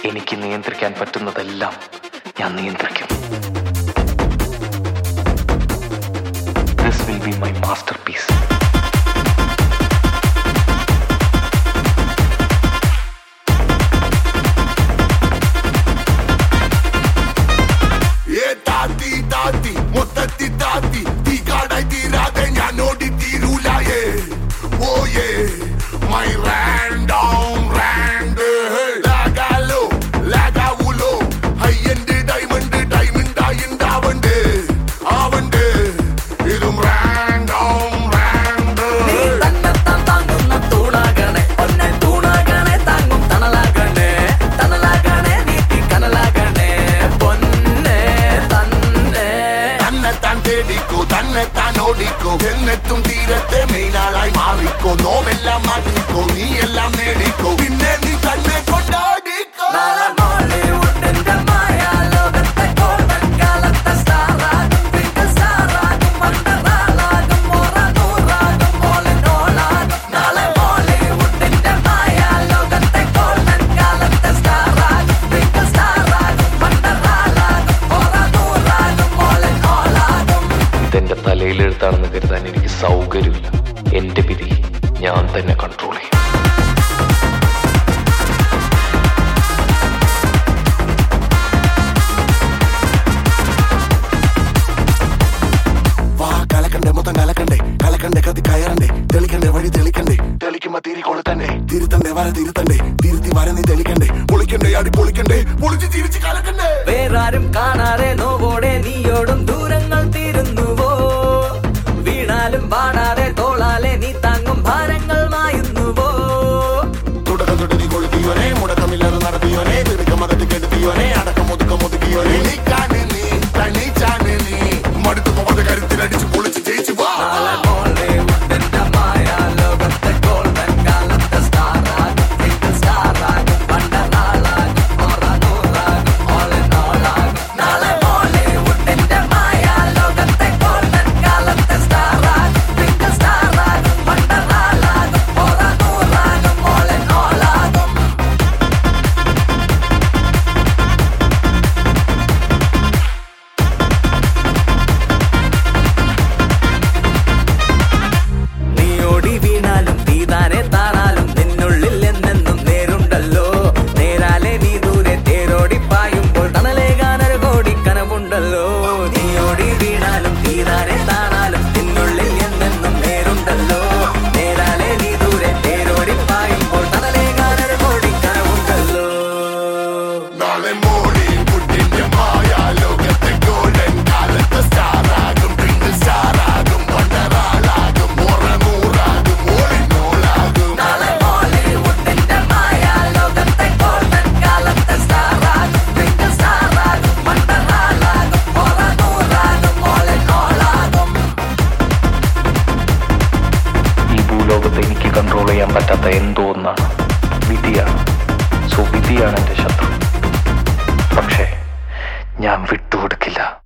എനിക്ക് നിയന്ത്രിക്കാൻ പറ്റുന്നതെല്ലാം ഞാൻ നിയന്ത്രിക്കും this will be my masterpiece ഏ താത്തി താത്തി മൊത്തത്തി താത്തി തീ കാടായി തീരാതെ ഞാൻ ഓടി തീരൂലായേ ഓയേ മൈ റാൻഡോം റാൻഡ് ലാഗാലോ ലാഗാവൂലോ ഹൈ എൻഡ് ഡയമണ്ട് ഡയമണ്ട് ആയി ഉണ്ടാവണ്ട് ആവണ്ട് ഇതും റാൻഡോം റാൻഡ് നീ തന്നെത്താൻ താങ്ങുന്ന തൂണാകണേ പൊന്നെ തൂണാകണേ താങ്ങും തണലാകണേ തണലാകണേ നീട്ടി കനലാകണേ പൊന്നെ തന്നെ തന്നെ താൻ തേടിക്കോ തന്നെ താൻ ഓടിക്കോ എന്നെത്തും തീരത്തെ മെയിനാളായി മാറിക്കോ നോവെല്ലാം മാറ്റിക്കോ നീ എല്ലാം നേടിക്കോ പിന്നെ നീ തന്നെ കൊണ്ടാടിക്കോ നാളെ ബോളിവുഡിന്റെ മായാലോകത്തെ golden കാലത്തെ സ്റ്റാറാകും, twinkle സ്റ്റാറാകും, വണ്ടർലാലാകും, മോറനൂറാകും, all in all ആകും. നാളെ ബോളിവുഡിന്റെ മായാലോകത്തെ golden കാലത്തെ സ്റ്റാറാകും, twinkle സ്റ്റാറാകും, വണ്ടർലാലാകും, മോറനൂറാകും, all in all ആകും. ഇതെന്റെ തലയിലെഴുത്താണെന്ന് കരുതാൻ എനിക്ക് സൗകര്യമില്ല എന്റെ വിധി ഞാൻ തന്നെ കൺട്രോൾ ചെയ്യും വാ കലക്കണ്ടേ മൊത്തം കലക്കണ്ടേ കലക്കണ്ടേ കത്തി കയറണ്ടേ തെളിക്കണ്ടേ വഴി തെളിക്കണ്ടേ തെളിക്കുമ്പോ തിരി കൊളുത്തണ്ടേ തിരുത്തണ്ടേ വര തിരുത്തണ്ടേ തിരുത്തി വര നീ തെളിക്കണ്ടേ പൊളിക്കണ്ടേ അടി പൊളിക്കണ്ടേ പൊളിച്ച് തിരിച്ച് കലക്കണ്ടേ വേറാരും കാണാതെ നോവോടെ നീയോടും ദൂരങ്ങൾ തീരുന്നുവോ വീണാലും പാടാതെ തോളാലെ നീ താങ്ങും ഭാരങ്ങൾ മായുന്നുവോ തുടക്കം തൊട്ട് നീ കൊളുത്തിയോനെ മുടക്കമില്ലാതെ നടത്തിയോനെ തിരുക്കം അകത്ത് കെടുത്തിയോനെ അടക്കം ഒതുക്കം ഒതുക്കിയോനെ നീ കാണു നീ തണിച്ചാണ് നീ മടുത്തു പോകാതെ കരുത്തിലടിച്ച് പൊളിച്ച് ജയിച്ചു വാ നാളെ ബോളിവുഡിന്റെ മായാലോകത്തെ golden കാലത്തെ star ആകും, twinkle star ആകും, വണ്ടർലാലാകും, മോറനൂറാകും, all in all ആകും. നാളെ ബോളിവുഡിന്റെ മായാലോകത്തെ golden കാലത്തെ star ആകും, twinkle star ആകും, വണ്ടർലാലാകും, മോറനൂറാകും, all in all ആകും. നീ ഓടി വീണാലും തീതാനെ താണാലും നിന്നുള്ളിൽ എന്നെന്നും നേരുണ്ടല്ലോ നേരാലെ നീ ദൂരെ തേരോടി പായുമ്പോൾ തണലേകാനൊരു കോടി കനവുണ്ടല്ലോ നീ ഓടി വീണാലും തീതാനെ താണാലും നിന്നുള്ളിൽ എന്നെന്നും നേരുണ്ടല്ലോ നേരാലെ നീ ദൂരെ തേരോടി പായുമ്പോൾ തണലേകാനൊരു കോടി കനവുണ്ടല്ലോ നാളെ മോളി പുട്ടിന്റെ മായ ലോകത്തെ ഗോൾഡൻ കാലത്തെ സ്റ്റാറാകും ട്വിങ്കിൾ സ്റ്റാറാകും വണ്ടറാളാകും മുറനൂറാകും ഓളിനോളാകും നാളെ ബോളിവുഡിന്റെ മായാലോകത്തെ golden കാലത്തെ സ്റ്റാറാകും, twinkle സ്റ്റാറാകും, വണ്ടർലാലാകും, മോറനൂറാകും, all in all ആകും. ഈ ഭൂലോകത്ത് എനിക്ക് കൺട്രോൾ ചെയ്യാൻ പറ്റാത്ത എന്തോ ഒന്നാണ് വിധിയാണ് സോ വിധിയാണ് എൻ്റെ ശത്രു പക്ഷേ ഞാൻ വിട്ടുകൊടുക്കില്ല